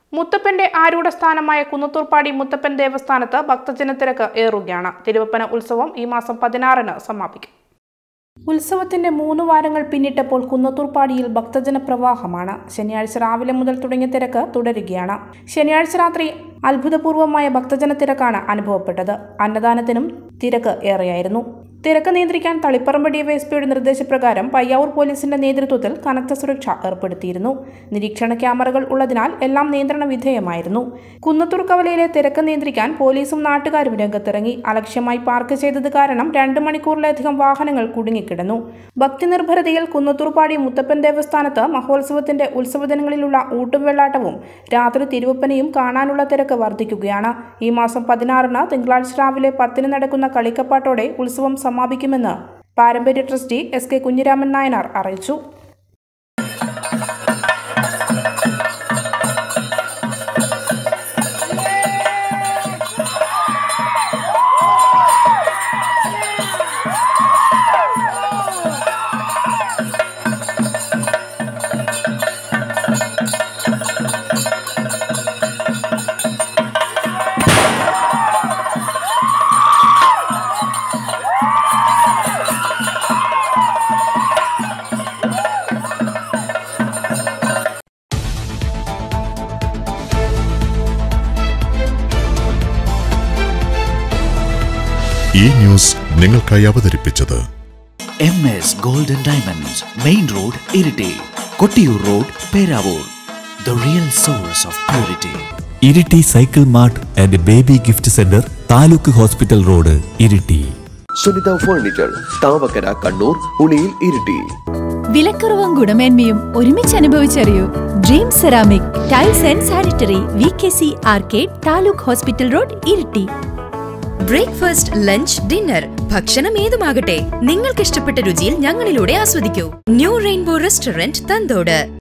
മുത്തപ്പന്റെ ആരൂഢ സ്ഥാനമായ കുന്നത്തൂർപ്പാടി മുത്തപ്പൻ ദേവസ്ഥാനത്ത് ഭക്തജനത്തിരക്ക് ഏറുകയാണ് തിരുവപ്പന ഉത്സവം ഈ മാസം പതിനാറിന് സമാപിക്കും ഉത്സവത്തിന്റെ മൂന്ന് വാരങ്ങൾ പിന്നിട്ടപ്പോൾ കുന്നത്തൂർപ്പാടിയിൽ ഭക്തജന പ്രവാഹമാണ് ശനിയാഴ്ച രാവിലെ മുതൽ തുടങ്ങിയ തിരക്ക് തുടരുകയാണ് ശനിയാഴ്ച രാത്രി അത്ഭുതപൂർവമായ ഭക്തജന തിരക്കാണ് അനുഭവപ്പെട്ടത് അന്നദാനത്തിനും തിരക്ക് ഏറെയായിരുന്നു തിരക്ക് നിയന്ത്രിക്കാൻ തളിപ്പറമ്പ് ഡിവൈഎസ്പിയുടെ നിർദ്ദേശപ്രകാരം പയ്യാവൂർ പോലീസിന്റെ നേതൃത്വത്തിൽ കനത്ത സുരക്ഷ ഏർപ്പെടുത്തിയിരുന്നു നിരീക്ഷണ ക്യാമറകൾ ഉള്ളതിനാൽ എല്ലാം നിയന്ത്രണ വിധേയമായിരുന്നു കുന്നത്തൂർ കവലയിലെ തിരക്ക് നിയന്ത്രിക്കാൻ പോലീസും നാട്ടുകാരും രംഗത്തിറങ്ങി അലക്ഷ്യമായി പാർക്ക് ചെയ്തത് കാരണം രണ്ട് മണിക്കൂറിലധികം വാഹനങ്ങൾ കുടുങ്ങിക്കിടന്നു ഭക്തിനിർഭരതയിൽ കുന്നത്തൂർപ്പാടി മുത്തപ്പൻ ദേവസ്ഥാനത്ത് മഹോത്സവത്തിന്റെ ഉത്സവദിനങ്ങളിലുള്ള ഊട്ടും വെള്ളാട്ടവും രാത്രി തിരുവപ്പനയും കാണാനുള്ള തിരക്ക് വർദ്ധിക്കുകയാണ് ഈ മാസം പതിനാറിന് തിങ്കളാഴ്ച രാവിലെ പത്തിന് നടക്കുന്ന കളിക്കപ്പാട്ടോടെ ഉത്സവം സമാപിക്കുമെന്ന് പാരമ്പര്യ trustee S K Kunhiraman Nayanar അറിയിച്ചു ഈ ന്യൂസ് നിങ്ങൾക്കായി അവതരിപ്പിച്ചത് M S golden diamonds main road Iritty Kottiyoor road Peravoor the real source of purity Iritty cycle mart and baby gift centre taluk hospital road Iritty Sunitha furniture Thavakkara Kannur Uliyil Iritty വിലക്കുറവും ഗുണമേന്മയും ഒരുമിച്ച് അനുഭവിച്ചറിയൂ dream ceramic tiles and sanitary V K C arcade taluk hospital road Iritty breakfast lunch dinner ഭക്ഷണം ഏതുമാകട്ടെ നിങ്ങൾക്ക് ഇഷ്ടപ്പെട്ട രുചിയിൽ ഞങ്ങളിലൂടെ ആസ്വദിക്കൂ new rainbow restaurant തന്തോട്